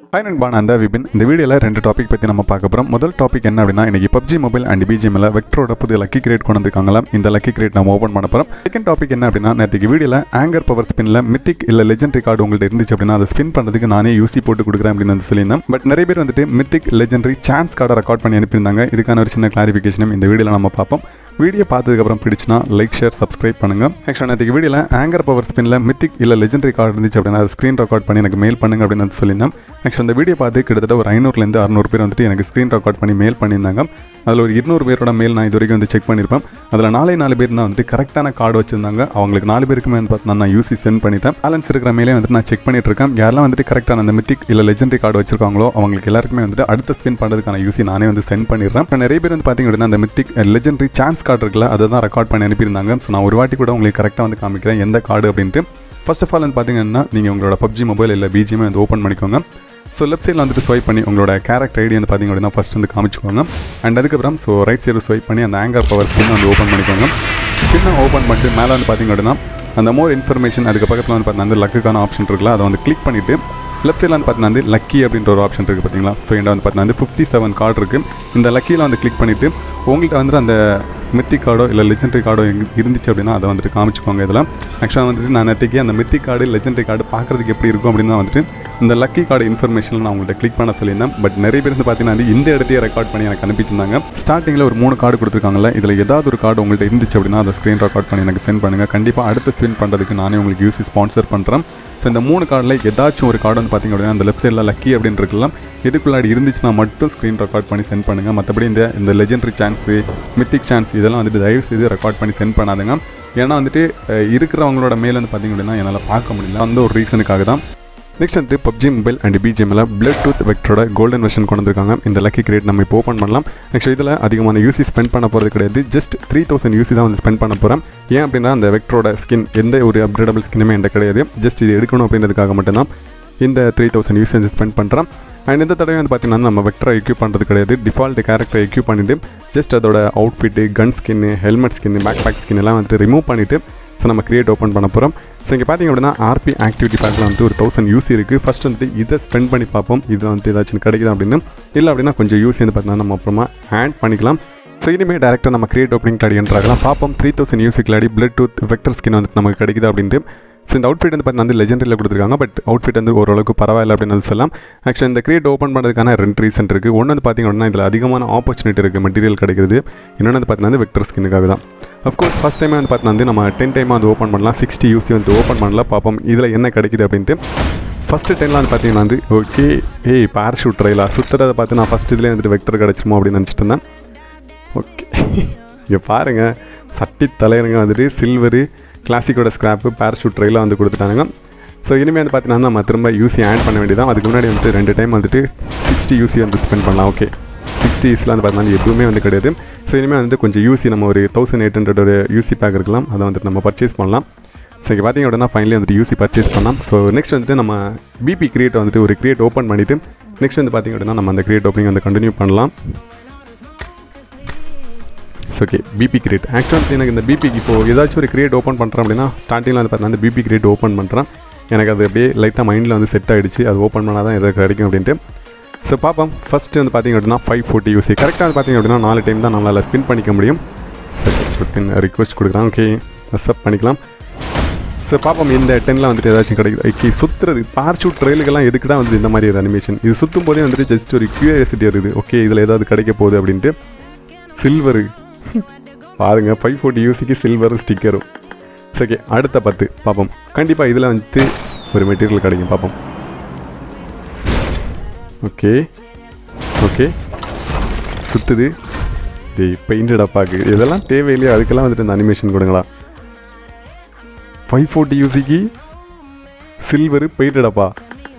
hi நண்பா நான் தான் விபின் இந்த வீடியோவில் ரெண்டு டாபிக் பற்றி நம்ம பார்க்க போகிறோம் முதல் டாபிக் என்ன அப்படின்னா இன்னைக்கு பப்ஜி மொபைல் அண்ட் பிஜிஎம்ல வெக்டரோட புது லக்கி கிரேட் கொண்டு வந்திருக்காங்களாம் இந்த லக்கி கிரேட் நம்ம ஓப்பன் பண்ண போகிறோம் செகண்ட் டாபிக் என்ன அப்படின்னா நேற்றுக்கு வீடியோவில் ஆங்கர் பவர் ஸ்பின்ல மித்திக் இல்லை லெஜெண்டரி கார்டு உங்கள்ட்ட இருந்துச்சு அப்படின்னா அதை ஸ்பின் பண்ணுறதுக்கு நானே யூசி போட்டு கொடுக்குறேன் அப்படின்னு வந்து சொல்லியிருந்தேன் பட் நிறைய பேர் வந்துட்டு மித்திக் லெஜெண்டரி சான்ஸ் கார்டை ரெக்கார்ட் பண்ணி அனுப்பியிருந்தாங்க இதுக்கான ஒரு சின்ன கிளாரிஃபிகேஷனும் இந்த வீடியோவில் நம்ம பார்ப்போம் வீடியோ பார்த்ததுக்கப்புறம் பிடிச்சினா லைக் ஷேர் சப்ஸ்கிரைப் பண்ணுங்க ஆக்சுவலாக நேற்று வீடியோவில் ஆங்கர் பவர் ஸ்பின்ல மித்திக் இல்லை லெஜெண்டரி கார்டு இருந்துச்சு அப்படின்னா அதை ஸ்க்ரீன் ரெக்கார்ட் பண்ணி எனக்கு மெயில் பண்ணுங்க அப்படின்னு வந்து சொல்லியிருந்தேன் ஆக்சுவலாக இந்த வீடியோ பார்த்து கிட்டத்தட்ட ஒரு ஐநூறுலேருந்து அறுநூறு பேர் வந்துட்டு எனக்கு ஸ்க்ரீன் ரெக்கார்ட் பண்ணி மெயில் பண்ணியிருந்தாங்க அதில் ஒரு இருநூறு பேரோட மெயில் நான் இது வரைக்கும் வந்து செக் பண்ணியிருப்பேன் அதில் நாலே நாலு பேர் தான் வந்துட்டு கரெக்டான கார்டு வச்சிருந்தாங்க அவங்களுக்கு நாலு பேருக்குமே வந்து பார்த்தீங்கன்னா நான் யூசி சென்ட் பண்ணிட்டேன் பேலன்ஸ் இருக்கிற மேலே வந்துட்டு நான் செக் பண்ணிட்டு இருக்கேன் யாரெல்லாம் வந்துட்டு கரெக்டான அந்த மித்திக் இல்லை லெஜெண்டரி கார்டு வச்சிருக்காங்களோ அவங்களுக்கு எல்லாருக்குமே வந்துட்டு அடுத்த ஸ்பின் பண்ணுறதுக்கான யூசி நானே வந்து சென்ட் பண்ணிடுறேன் இப்போ நிறைய பேர் வந்து பார்த்தீங்க அப்படின்னா அந்த மித்திக் லெஜெண்டரி சான்ஸ் கார்டு இருக்குல்ல அதை தான் ரெக்கார்ட் பண்ணி அனுப்பியிருந்தாங்க ஸோ நான் ஒரு வாட்டி கூட உங்களுக்கு கரெக்டாக வந்து காமிக்கிறேன் எந்த கார்டு அப்படின்ட்டு ஃபர்ஸ்ட் ஆஃப் ஆல் வந்து பார்த்தீங்கன்னா நீங்கள் உங்களோட பப்ஜி மொபைல் இல்லை பிஜிஎம் வந்து ஓப்பன் பண்ணிக்கோங்க ஸோ லெஃப்ட் சைடில் வந்துட்டு ஸ்வைப் பண்ணி உங்களோட கேரக்டர் ஐடி வந்து பார்த்தீங்க அப்படின்னா ஃபஸ்ட் வந்து காமிச்சுக்கோங்க அண்ட் அதுக்கப்புறம் ஸோ ரைட் சைடு ஸ்வைப் பண்ணி அந்த ஆங்கர் பவர் ஸ்பின் வந்து ஓப்பன் பண்ணிக்கோங்க ஸ்பின்னை ஓப்பன் பண்ணிட்டு மேலே வந்து பார்த்தீங்க அப்படின்னா அந்த மோர் இன்ஃபர்மேஷன் அதுக்கு பக்கத்தில் வந்து பார்த்தீங்கன்னா அந்த லக்குக்கான ஆப்ஷன் இருக்குல்ல அதை வந்து கிளிக் பண்ணிவிட்டு லெஃப்ட் சைடில் வந்து பார்த்தீங்கன்னா வந்து லக்கி அப்படின்ற ஒரு ஆப்ஷன் இருக்குது பார்த்தீங்களா ஸோ என்கிட்ட வந்து பார்த்தீங்கன்னா வந்து ஃபிஃப்டி செவன் கார்டு இருக்குது இந்த லக்கியில் வந்து கிளிக் பண்ணிவிட்டு உங்கள்கிட்ட வந்துட்டு அந்த மித்தி கார்டோ இல்லை லெஜெண்டரி கார்டோ இருந்துச்சு அப்படின்னா அதை வந்துட்டு காமிச்சுக்கோங்க இதெல்லாம் ஆக்சுவலாக வந்துட்டு நான் நேற்றுக்கு அந்த மித்தி கார்டு லெஜெண்டரி கார்டு பார்க்குறதுக்கு எப்படி இருக்கும் அப்படின்னு தான் வந்துட்டு இந்த லக்கி கார்டு இன்ஃபர்மேஷன் நான் உங்கள்கிட்ட கிளிக் பண்ண சொல்லியிருந்தேன் பட் நிறைய பேர் வந்து பார்த்தீங்கன்னா வந்து இந்த இடத்தையே ரெக்கார்ட் பண்ணி எனக்கு அனுப்பிச்சிருந்தாங்க ஸ்டார்டிங்கில் ஒரு மூணு கார்டு கொடுத்துருக்காங்கல்ல இதில் ஏதாவது ஒரு கார்டு உங்கள்கிட்ட இருந்துச்சு அப்படின்னா அதை ஸ்க்ரீன் ரெக்கார்ட் பண்ணி எனக்கு சென்ட் பண்ணுங்கள் கண்டிப்பாக அடுத்த ஸ்பின் பண்ணுறதுக்கு நானே உங்களுக்கு யூசி ஸ்பான்சர் பண்ணுறேன் ஸோ இந்த மூணு கார்டில் ஏதாச்சும் ஒரு கார்டு வந்து பார்த்தீங்க அப்படின்னா அந்த லெஃப்ட் சைடில் லக்கி அப்படின்னு இருக்கலாம் இதுக்குள்ளாடி இருந்துச்சுன்னா மட்டும் ஸ்க்ரீன் ரெக்கார்ட் பண்ணி சென்ட் பண்ணுங்கள் மற்றபடி இந்த இந்த லெஜெண்டரி சான்ஸு மித்திக் சான்ஸ் இதெல்லாம் வந்துட்டு தயவு செய்து ரெக்கார்ட் பண்ணி சென்ட் பண்ணாதுங்க ஏன்னா வந்துட்டு அஹ், இருக்கிறவங்களோட மேல் வந்து பார்த்தீங்க அப்படின்னா என்னால் பார்க்க முடியல அந்த ஒரு ரீசனுக்காக தான் நெக்ஸ்ட் வந்து பப்ஜி மொபைல் அண்ட் பிஜிஎம்ல பிளட் டூத் வெக்டரோட கோல்டன் வெர்ஷன் கொண்டு வந்திருக்காங்க இந்த லக்கி கிரேட் நம்ம இப்போ ஓப்பன் பண்ணலாம் ஆக்சுவலி இதில் அதிகமான யூசி ஸ்பெண்ட் பண்ண போகிறது கிடையாது ஜஸ்ட் த்ரீ தௌசண்ட் யூசி தான் வந்து ஸ்பெண்ட் பண்ண போகிறேன் ஏன் அப்படின்னா அந்த வெக்டரோட ஸ்கின் எந்த ஒரு அப்கிரேடபிள் ஸ்கின்னுமே என்கிட்ட கிடையாது ஜஸ்ட் இது எடுக்கணும் அப்படின்றதுக்காக மட்டும்தான் இந்த த்ரீ தௌசண்ட் யூசி வந்து ஸ்பெண்ட் பண்ணுறேன் அண்ட் இந்த தடவை வந்து பார்த்தீங்கன்னா நம்ம வெக்டரை எக்யூப் பண்ணுறது கிடையாது டிஃபால்ட் கேரக்டரை எக்யூப் பண்ணிவிட்டு ஜஸ்ட் அதோட outfit gun skin helmet skin backpack skin எல்லாம் வந்துட்டு ரிமூவ் பண்ணிவிட்டு ஸோ நம்ம கிரியேட் ஓப்பன் பண்ண போகிறோம் ஸோ இங்கே பார்த்தீங்க அப்படின்னா ஆர்பி ஆக்டிவிட்டி பேக்கில் வந்துட்டு ஒரு தௌசண்ட் யூசி இருக்குது ஃபஸ்ட் வந்துட்டு இதை ஸ்பெண்ட் பண்ணி பார்ப்போம் இது வந்துட்டு ஏதாச்சும் கிடைக்குது அப்படின்னு இல்லை அப்படின்னா கொஞ்சம் யூசி வந்து பார்த்தீங்கன்னா நம்ம அப்புறமா ஆட் பண்ணிக்கலாம் ஸோ இனிமேல் டேரெக்டாக நம்ம கிரியேட் ஓப்பனிங் கிளாடி என்றாகலாம் பார்ப்போம் த்ரீ தௌசண்ட் யூசி கிளாடி பிளட் டூத் வெக்டர் ஸ்கின் வந்துட்டு நமக்கு கிடைக்குது அப்படின்ட்டு ஸோ இந்த அவுட்ஃபிட் வந்து பார்த்தீங்கன்னா வந்து லெஜெண்டரியில் கொடுத்துருக்காங்க பட் அவுட்ஃபிட் வந்து ஓரளவுக்கு பரவாயில்ல அப்படின்னு வந்து சொல்லலாம் ஆக்சுவலி இந்த கிரியேட் ஓப்பன் பண்ணுறதுக்கான ரெண்டு ரீசன் இருக்குது ஒன்று வந்து பார்த்திங்க அப்படின்னா இதில் அதிகமான ஆப்பர்ச்சுனிட்டி இருக்குது மெட்டீரியல் கிடைக்கிறது இன்னொன்று வந்து பார்த்தீங்கன்னா வந்து வெக்டர் ஸ்கின்னுக்காக தான் அஃப்கோர்ஸ் ஃபஸ்ட் டைமே வந்து பார்த்தீங்கன்னா வந்து நம்ம டென் டைமாக வந்து ஓப்பன் பண்ணலாம் சிக்ஸ்டி யூசி வந்து ஓப்பன் பண்ணலாம் பார்ப்போம் இதில் என்ன கிடைக்குது அப்படின்ட்டு ஃபஸ்ட்டு டைம்லாம் வந்து பார்த்தீங்கன்னா வந்து ஓகே ஏய் பேரஷூட் ட்ரைலா சுற்றுறதை பார்த்து நான் ஃபஸ்ட் இதுலேயே வந்துட்டு வெக்டர் கிடச்சிருமோ அப்படின்னு நினச்சிட்டு இருந்தேன் ஓகே இங்கே பாருங்கள் சட்டி தலையனுங்க வந்துட்டு சில்வரு கிளாசிக்கோட ஸ்கிராப்பு பேரஷூட் ட்ரைலாம் வந்து கொடுத்துட்டானுங்க ஸோ இனிமேல் வந்து பார்த்தீங்கன்னா நம்ம திரும்ப யூசி ஆட் பண்ண வேண்டியதான் அதுக்கு முன்னாடி வந்துட்டு ரெண்டு டைம் வந்துட்டு சிக்ஸ்டி யூசி வந்து ஸ்பெண்ட் பண்ணலாம் ஓகே சிக்ஸ்டி யூஸில் வந்து பார்த்தீங்கன்னா எதுவுமே வந்து கிடையாது ஸோ இனிமேல் வந்துட்டு கொஞ்சம் யூசி நம்ம ஒரு தௌசண்ட் எயிட் ஹண்ட்ரட் ஒரு யூசி பேக் இருக்கலாம் அதை வந்துட்டு நம்ம பர்ச்சேஸ் பண்ணலாம் ஸோ இங்கே பார்த்தீங்க அப்படின்னா ஃபைனலி வந்துட்டு யூசி பர்ச்சேஸ் பண்ணலாம் ஸோ நெக்ஸ்ட் வந்துட்டு நம்ம பிபி கிரியேட் வந்துட்டு ஒரு கிரியேட் ஓப்பன் பண்ணிவிட்டு நெக்ஸ்ட் வந்து பார்த்தீங்க அப்படின்னா நம்ம அந்த கிரியேட் ஓப்பனிங் வந்து கண்டினியூ பண்ணலாம் ஓகே பிபி கிரியேட் ஆக்சுவலாக எனக்கு இந்த பிபி இப்போ ஏதாச்சும் ஒரு கிரியேட் ஓப்பன் பண்ணுறேன் அப்படின்னா ஸ்டார்டிங்கில் வந்து பார்த்தீங்கன்னா அந்த பிபி கிரியேட் ஓப்பன் பண்ணுறேன் எனக்கு அது அப்படியே லைட்டாக மைண்டில் வந்து செட் ஆகிடுச்சு அது ஓப்பன் பண்ணால் தான் எதாவது கிடைக்கும் அப்படின்ட்டு ஸோ பார்ப்போம் ஃபஸ்ட்டு வந்து பார்த்திங்க அப்படின்னா ஃபைவ் ஃபோர்ட்டி யூசி கரெக்டாக வந்து பார்த்திங்க அப்படின்னா நாலு டைம் தான் நம்மளால் ஸ்பின் பண்ணிக்க முடியும் சரி ரிக்வஸ்ட் கொடுக்குறான் ஓகே அக்செப்ட் பண்ணிக்கலாம் ஸோ பார்ப்போம் இந்த டென்னில் வந்துட்டு ஏதாச்சும் கிடைக்குது ஓகே சுற்றுறது பார்ச்சூட் ட்ரெயிலுக்கெல்லாம் எதுக்கு தான் வந்து இந்த மாதிரி ஒரு அனிமேஷன் இது சுற்றும் போதே வந்துட்டு ஜஸ்ட் ஒரு கியூரியாசிட்டி இருக்குது ஓகே இதில் ஏதாவது கிடைக்க போகுது அப்படின்ட்டு சில்வரு பாருங்க ஃபைவ் ஃபோர்ட்டி யூசிக்கு சில்வர் ஸ்டிக்கரும் ஓகே அடுத்த பத்து பார்ப்போம் கண்டிப்பாக இதில் வந்துட்டு ஒரு மெட்டீரியல் கிடைக்கும் பார்ப்போம் ஓகே ஓகே சுற்றுது டேய் பெயிண்டட் அப்பாக்கு இதெல்லாம் தேவையில்லையோ அதுக்கெல்லாம் வந்துட்டு இந்த அனிமேஷன் கொடுங்களா ஃபைவ் ஃபோர்ட்டி யூசிக்கு சில்வரு பெயிண்டட் அப்பா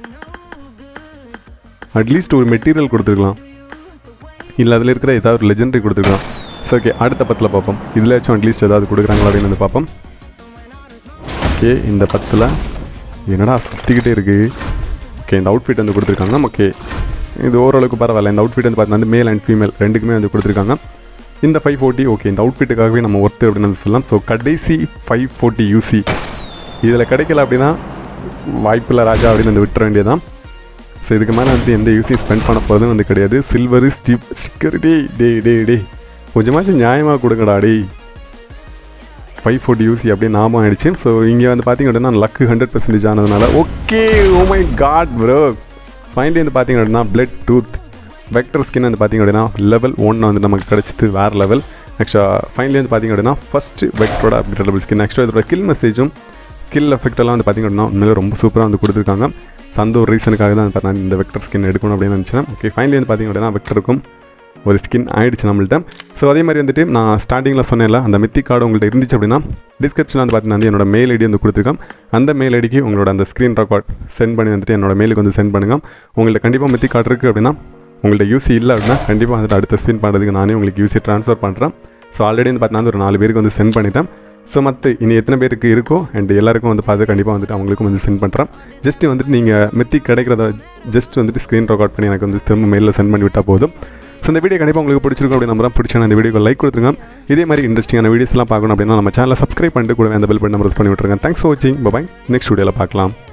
அட்லீஸ்ட் ஒரு மெட்டீரியல் கொடுத்துருக்கலாம் இல்லை அதில் இருக்கிற ஏதாவது ஒரு லெஜெண்டரி கொடுத்துருக்கலாம் ஸோ ஓகே அடுத்த பத்தில் பார்ப்போம் இதுலேயாச்சும் அட்லீஸ்ட் ஏதாவது கொடுக்குறாங்களா அப்படின்னு வந்து பார்ப்போம் ஓகே இந்த பத்தில் என்னடா சுற்றிக்கிட்டே இருக்குது ஓகே இந்த அவுட்ஃபிட் வந்து கொடுத்துருக்காங்க ஓகே இது ஓரளவுக்கு பரவாயில்ல இந்த அவுட்ஃபிட் வந்து பார்த்தீங்கன்னா வந்து மேல் அண்ட் ஃபீமேல் ரெண்டுக்குமே வந்து கொடுத்துருக்காங்க இந்த ஃபைவ் ஃபோர்ட்டி ஓகே இந்த அவுட்ஃபிட்டுக்காகவே நம்ம ஒர்த்து அப்படின்னு வந்து சொல்லலாம் ஸோ கடைசி ஃபைவ் ஃபோர்ட்டி யூசி இதில் கிடைக்கல அப்படின்னா வாய்ப்பில்லை ராஜா அப்படின்னு வந்து விட்டுற வேண்டியதான் ஸோ ஸோ இதுக்கு மேலே வந்து எந்த யூஸையும் ஸ்பெண்ட் பண்ண போகிறதும் வந்து கிடையாது சில்வரு ஸ்டிப் ஸ்டிக்கர் டே டே டே டே கொஞ்சமாச்சும் நியாயமாக கொடுங்கடா டேய் ஃபைவ் ஃபோர்ட்டி யூசி அப்படியே நாமம் ஆயிடுச்சு ஸோ இங்கே வந்து பார்த்தீங்க அப்படின்னா லக்கு ஹண்ட்ரட் பர்சன்டேஜ் ஆனதுனால okay oh my God bro finally வந்து பார்த்தீங்க அப்படின்னா பிளட் டூத் வெக்டர் ஸ்கின் வந்து பார்த்தீங்க அப்படின்னா லெவல் ஒன் வந்து நமக்கு கிடச்சிது வேறு லெவல் ஆக்சுவலாக ஃபைனலி வந்து பார்த்தீங்க அப்படின்னா ஃபஸ்ட்டு வெக்டரோட அப்டேட்டபிள் ஸ்கின் ஆக்சுவலாக இதோட கில் மெசேஜும் கில் எஃபெக்ட் எல்லாம் வந்து பார்த்தீங்க அப்படின்னா உண்மையிலே ரொம்ப சூப்பராக வந்து கொடுத்துருக்காங்க ஸோ அந்த ஒரு ரீசனுக்காக தான் வந்து நான் இந்த வெக்டர் ஸ்கின் எடுக்கணும் அப்படின்னு நினச்சேன் ஓகே ஃபைனலி வந்து பார்த்தீங்க அப்படின்னா வெக்டருக்கும் ஒரு ஸ்கின் ஆயிடுச்சு நம்மள்ட்ட ஸோ அதே மாதிரி வந்துட்டு நான் ஸ்டார்டிங்கில் சொன்னேன்ல அந்த மித்தி கார்டு உங்கள்கிட்ட இருந்துச்சு அப்படின்னா டிஸ்கிரிப்ஷனில் வந்து பார்த்தீங்கன்னா வந்து என்னோட மெயில் ஐடி வந்து கொடுத்துருக்கேன் அந்த மெயில் ஐடிக்கு உங்களோட அந்த ஸ்க்ரீன் ரெக்கார்ட் சென்ட் பண்ணி வந்துட்டு என்னோட மெயிலுக்கு வந்து சென்ட் பண்ணுங்கள் உங்கள்கிட்ட கண்டிப்பாக மித்தி கார்டு இருக்குது அப்படின்னா உங்கள்கிட்ட யூசி இல்லை அப்படின்னா கண்டிப்பாக வந்துட்டு அடுத்த ஸ்பின் பண்ணுறதுக்கு நானே உங்களுக்கு யூசி ட்ரான்ஸ்ஃபர் பண்ணுறேன் ஸோ ஆல்ரெடி வந்து பார்த்தீங்கன்னா ஒரு நாலு பேருக்கு வந்து சென்ட் பண்ணிட்டேன் ஸோ மற்ற இனி எத்தனை பேருக்கு இருக்கோ அண்ட் எல்லாருக்கும் வந்து பார்த்து கண்டிப்பாக வந்துட்டு அவங்களுக்கும் வந்து சென்ட் பண்ணுறேன் ஜஸ்ட் வந்துட்டு நீங்கள் மித்தி கிடைக்கிறத ஜஸ்ட் வந்துட்டு ஸ்க்ரீன் ரெக்கார்ட் பண்ணி எனக்கு வந்து திரும்ப மெயிலில் சென்ட் பண்ணி விட்டால் போதும் ஸோ இந்த வீடியோ கண்டிப்பாக உங்களுக்கு பிடிச்சிருக்கும் அப்படி நம்புறேன் பிடிச்சா இந்த வீடியோக்கு லைக் கொடுத்துருங்க இதே மாதிரி இன்ட்ரெஸ்டிங்கான வீடியோஸ்லாம் பார்க்கணும் அப்படின்னா நம்ம சேனலை சப்ஸ்கிரைப் பண்ணிட்டு கூட அந்த பெல் பட்டன் ப்ரெஸ் பண்ணி விட்டுருங்க தேங்க்ஸ் ஃபார் வாட்சிங் பாய் நெக்ஸ்ட் வீடியோவில் பார்க்கலாம்